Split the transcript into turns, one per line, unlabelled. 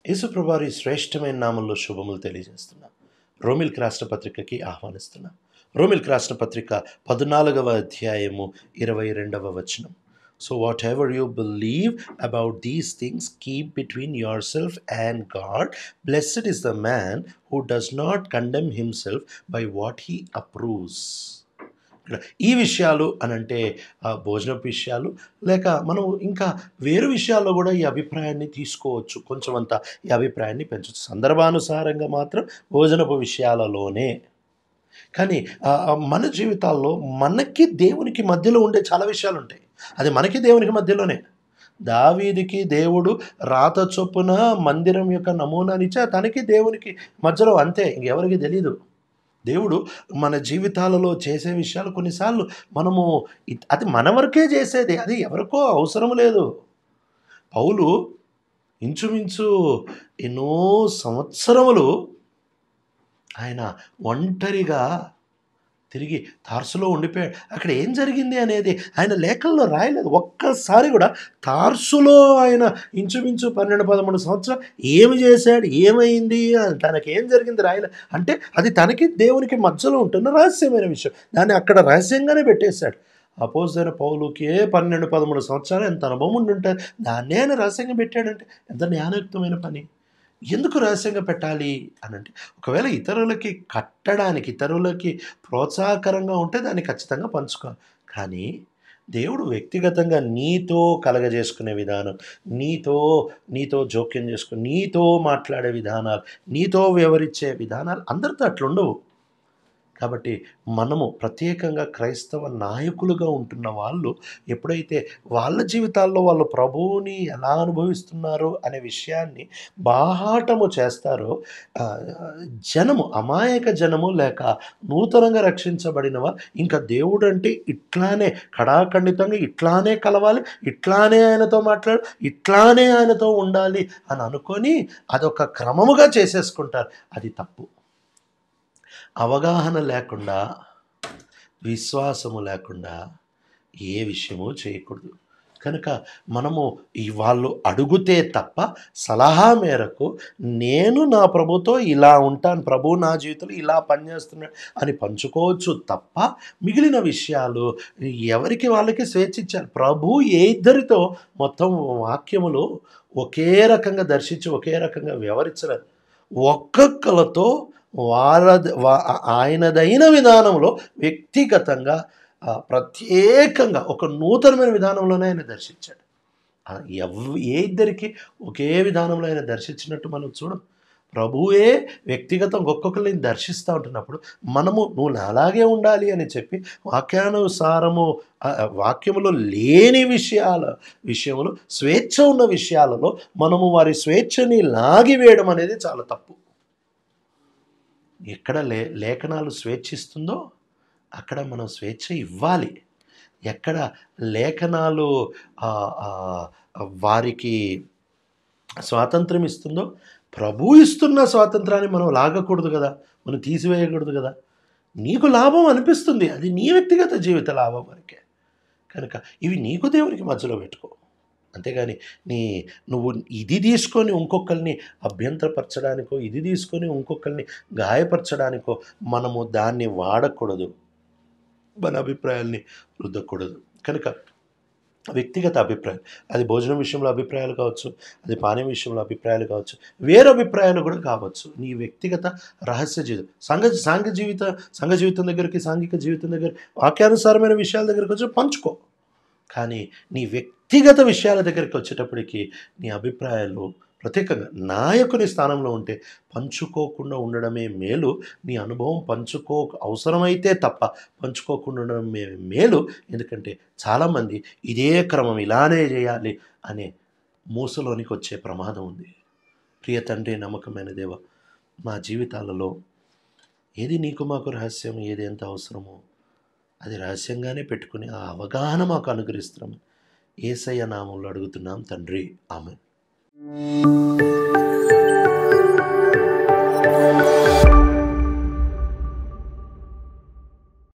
యేసుప్రభారి శ్రేష్టమైన నామంలో శుభములు తెలియజేస్తున్నా రోమిల్క్ రాష్ట్ర పత్రికకి ఆహ్వానిస్తున్నా రోమిల్క్ రాష్ట్ర పత్రిక పద్నాలుగవ అధ్యాయము ఇరవై రెండవ వచనం so whatever you believe about these things keep between yourself and God blessed is the man who does not condemn himself by what he approves ఇక్కడ ఈ విషయాలు అని అంటే ఆ, భోజనపు విషయాలు లేక మనం ఇంకా వేరు విషయాల్లో కూడా ఈ అభిప్రాయాన్ని తీసుకోవచ్చు కొంచెం అంత ఈ అభిప్రాయాన్ని పెంచవచ్చు సందర్భానుసారంగా మాత్రం భోజనపు విషయాలలోనే కానీ ఆ, ఆ, మన జీవితాల్లో మనకి దేవునికి మధ్యలో ఉండే చాలా విషయాలు ఉంటాయి అది మనకి దేవునికి మధ్యలోనే దావీదికి దేవుడు రాత చొప్పున మందిరం యొక్క నమూనానిచ్చా తనకి దేవునికి మధ్యలో అంతే ఇంకెవరికి తెలియదు దేవుడు మన జీవితాలలో చేసే విషయాలు కొన్నిసార్లు మనము ఇ- అది మన వరకే చేసేది అది ఎవరికో అవసరం లేదు పౌలు ఇంచుమించు ఎన్నో సంవత్సరములు ఆయన ఒంటరిగా తిరిగి తార్సులో ఉండిపోయాడు అక్కడ ఏం జరిగింది అనేది ఆయన లేఖల్లో రాయలేదు ఒక్కసారి కూడా తార్సులో ఆయన ఇంచుమించు పన్నెండు పదమూడు సంవత్సరాలు ఏమి చేశాడు ఏమైంది అని తనకి ఏం జరిగింది రాయలే అంటే అది తనకి దేవునికి మధ్యలో ఉంటున్న రహస్యమైన విషయం దాన్ని అక్కడ రహస్యంగానే పెట్టేశాడు అపోజైన పౌలుకి పన్నెండు పదమూడు సంవత్సరాలు ఎంత అనుభవం ఉండి ఉంటుంది దాన్నే ఆయన రహస్యంగా పెట్టాడంటే ఎంత జ్ఞానయుక్తమైన పని ఎందుకు రహస్యంగా పెట్టాలి అని అంటే ఒకవేళ ఇతరులకి కట్టడానికి ఇతరులకి ప్రోత్సాహకరంగా ఉంటే దాన్ని ఖచ్చితంగా పంచుకోవాలి కానీ దేవుడు వ్యక్తిగతంగా నీతో కలగజేసుకునే విధానం నీతో నీతో జోక్యం చేసుకుని నీతో మాట్లాడే విధానాలు నీతో వివరించే విధానాలు అందరితో అట్లుండవు కాబట్టి మనము ప్రత్యేకంగా క్రైస్తవ నాయకులుగా ఉంటున్న వాళ్ళు ఎప్పుడైతే వాళ్ళ జీవితాల్లో వాళ్ళు ప్రభువుని ఎలా అనుభవిస్తున్నారో అనే విషయాన్ని బాహాటము చేస్తారో ఆ, జనము అమాయక జనము లేక నూతనంగా రక్షించబడినవా ఇంకా దేవుడు అంటే ఇట్లానే కడాఖండితంగా ఇట్లానే కలవాలి ఇట్లానే ఆయనతో మాట్లాడు ఇట్లానే ఆయనతో ఉండాలి అని అనుకొని అదొక క్రమముగా చేసేసుకుంటారు అది తప్పు అవగాహన లేకుండా విశ్వాసము లేకుండా ఏ విషయము చేయకూడదు కనుక మనము ఈ వాళ్ళు అడుగుతే తప్ప సలహా మేరకు నేను నా ప్రభుతో ఇలా ఉంటాను ప్రభు నా జీవితంలో ఇలా పనిచేస్తున్నాడు అని పంచుకోవచ్చు తప్ప మిగిలిన విషయాలు ఎవరికి వాళ్ళకి స్వేచ్ఛ ఇచ్చారు ప్రభు ఏ ఇద్దరితో మొత్తం వాక్యములు ఒకే రకంగా దర్శించి ఒకే రకంగా వ్యవహరించలేదు ఒక్కొక్కలతో వాళ్ళ వా- ఆయనదైన విధానంలో వ్యక్తిగతంగా ఆ, ప్రత్యేకంగా ఒక నూతనమైన విధానంలోనే ఆయన దర్శించాడు ఆ, ఎవ్ ఏ ఇద్దరికి ఒకే విధానంలో ఆయన దర్శించినట్టు మనం చూడం ప్రభువే వ్యక్తిగతం ఒక్కొక్కరిని దర్శిస్తూ ఉంటున్నప్పుడు మనము నువ్వు అలాగే ఉండాలి అని చెప్పి వాక్యానుసారము ఆ, ఆ, వాక్యములో లేని విషయాల విషయములు స్వేచ్ఛ ఉన్న విషయాలలో మనము వారి స్వేచ్ఛని లాగివేయడం అనేది చాలా తప్పు ఎక్కడ లే లేఖనాలు స్వేచ్ఛిస్తుందో అక్కడ మనం స్వేచ్ఛ ఇవ్వాలి ఎక్కడ లేఖనాలు ఆ, ఆ, వారికి స్వాతంత్రం ఇస్తుందో ప్రభు ఇస్తున్న స్వాతంత్రాన్ని మనం లాగకూడదు కదా మనం తీసివేయకూడదు కదా నీకు లాభం అనిపిస్తుంది అది నీ వ్యక్తిగత జీవిత లాభం వరకే కనుక ఇవి నీకు దేవునికి మధ్యలో పెట్టుకో అంతేగాని నీ నువ్వు ఇది తీసుకొని ఇంకొకరిని అభ్యంతరపరచడానికో ఇది తీసుకొని ఇంకొకరిని గాయపరచడానికో మనము దాన్ని వాడకూడదు మన అభిప్రాయాల్ని రుద్దకూడదు కనుక వ్యక్తిగత అభిప్రాయం అది భోజనం విషయంలో అభిప్రాయాలు కావచ్చు అది పానీయం విషయంలో అభిప్రాయాలు కావచ్చు వేరే అభిప్రాయాలు కూడా కావచ్చు నీ వ్యక్తిగత రహస్య జీవితం సంఘ సాంఘ జీవిత సంఘ జీవితం దగ్గరికి సాంఘిక జీవితం దగ్గర వాక్యానుసారమైన విషయాల దగ్గరికి వచ్చి పంచుకో కానీ నీ వ్యక్తిగత విషయాల దగ్గరికి వచ్చేటప్పటికి నీ అభిప్రాయాలు ప్రత్యేకంగా నాయకుని స్థానంలో ఉంటే పంచుకోకుండా ఉండడమే మేలు నీ అనుభవం పంచుకో అవసరమైతే తప్ప పంచుకోకుండా ఉండడమే మేలు ఎందుకంటే చాలామంది ఇదే క్రమం ఇలానే చేయాలి అనే మూసలోనికి వచ్చే ప్రమాదం ఉంది ప్రియ తండ్రి నమ్మకమైన దేవ మా జీవితాలలో ఏది నీకు మాకు రహస్యం ఏది ఎంత అవసరమో అది రహస్యంగానే పెట్టుకుని ఆ అవగాహన మాకు అనుగ్రహిస్తున్నాం ఏసయ్య నామంలో అడుగుతున్నాం తండ్రి ఆమె